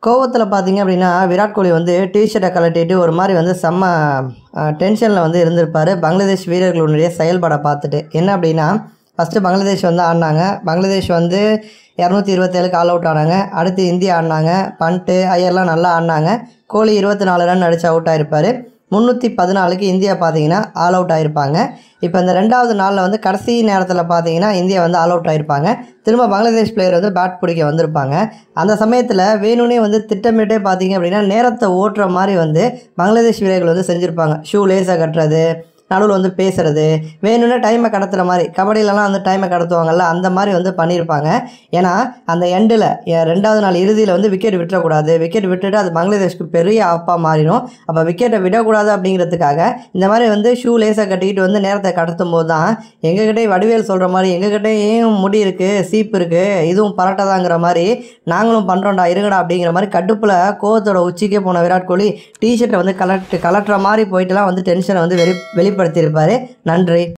கோவத்தில் பார்த்தீங்க அப்படின்னா விராட் கோலி வந்து டிஷர்ட்டை கழட்டிட்டு ஒரு மாதிரி வந்து செம்ம டென்ஷனில் வந்து இருந்திருப்பார் பங்களாதேஷ் வீரர்களுடைய செயல்பாடை பார்த்துட்டு என்ன அப்படின்னா ஃபஸ்ட்டு பங்களாதேஷ் வந்து ஆடினாங்க பங்களாதேஷ் வந்து இரநூத்தி இருபத்தேழுக்கு ஆல் அவுட் ஆனாங்க அடுத்து இந்தியா ஆடினாங்க பண்ட்டு ஐயர்லாம் நல்லா ஆடினாங்க கோலி இருபத்தி நாலு ரன் அடித்து அவுட் ஆயிருப்பார் முந்நூற்றி பதினாலுக்கு இந்தியா பார்த்தீங்கன்னா ஆல் அவுட் ஆயிருப்பாங்க இப்போ இந்த ரெண்டாவது நாளில் வந்து கடைசி நேரத்தில் பார்த்தீங்கன்னா இந்தியா வந்து ஆல் அவுட் ஆயிருப்பாங்க திரும்ப பங்களாதேஷ் பிளேயர் வந்து பேட் பிடிக்க வந்திருப்பாங்க அந்த சமயத்தில் வேணும்னே வந்து திட்டமிட்டே பார்த்தீங்க அப்படின்னா நேரத்தை ஓட்டுற மாதிரி வந்து பங்களாதேஷ் வீரர்கள் வந்து செஞ்சுருப்பாங்க ஷூ லேஸாக கட்டுறது நடுவில் வந்து பேசுறது வேணும்னே டைமை கடத்துகிற மாதிரி கபடியிலலாம் வந்து டைமை கடத்துவாங்கல்ல அந்த மாதிரி வந்து பண்ணியிருப்பாங்க ஏன்னா அந்த எண்டில் ரெண்டாவது நாள் இறுதியில் வந்து விக்கெட் விட்டுறக்கூடாது விக்கெட் விட்டுட்டு அது பங்களாதேஷ்க்கு பெரிய ஆப்பாக மாறிடும் அப்போ விக்கெட்டை விடக்கூடாது அப்படிங்கிறதுக்காக இந்த மாதிரி வந்து ஷூ லேஸாக கட்டிக்கிட்டு வந்து நேரத்தை கடத்தும் போது தான் எங்ககிட்டே வடிவேல் சொல்கிற மாதிரி எங்ககிட்ட ஏன் முடி இருக்குது சீப்பு இருக்குது இதுவும் பரட்டதாங்கிற மாதிரி நாங்களும் பண்ணுறோம்டா இருங்கடா அப்படிங்கிற மாதிரி கடுப்பில் கோவத்தோட உச்சிக்கே போன விராட் கோலி டிஷர்ட்டை வந்து கலட்டு கலட்டுற மாதிரி போயிட்டுலாம் வந்து டென்ஷனை வந்து வெளி வெளிப்படுத்தியிருப்பார் நன்றி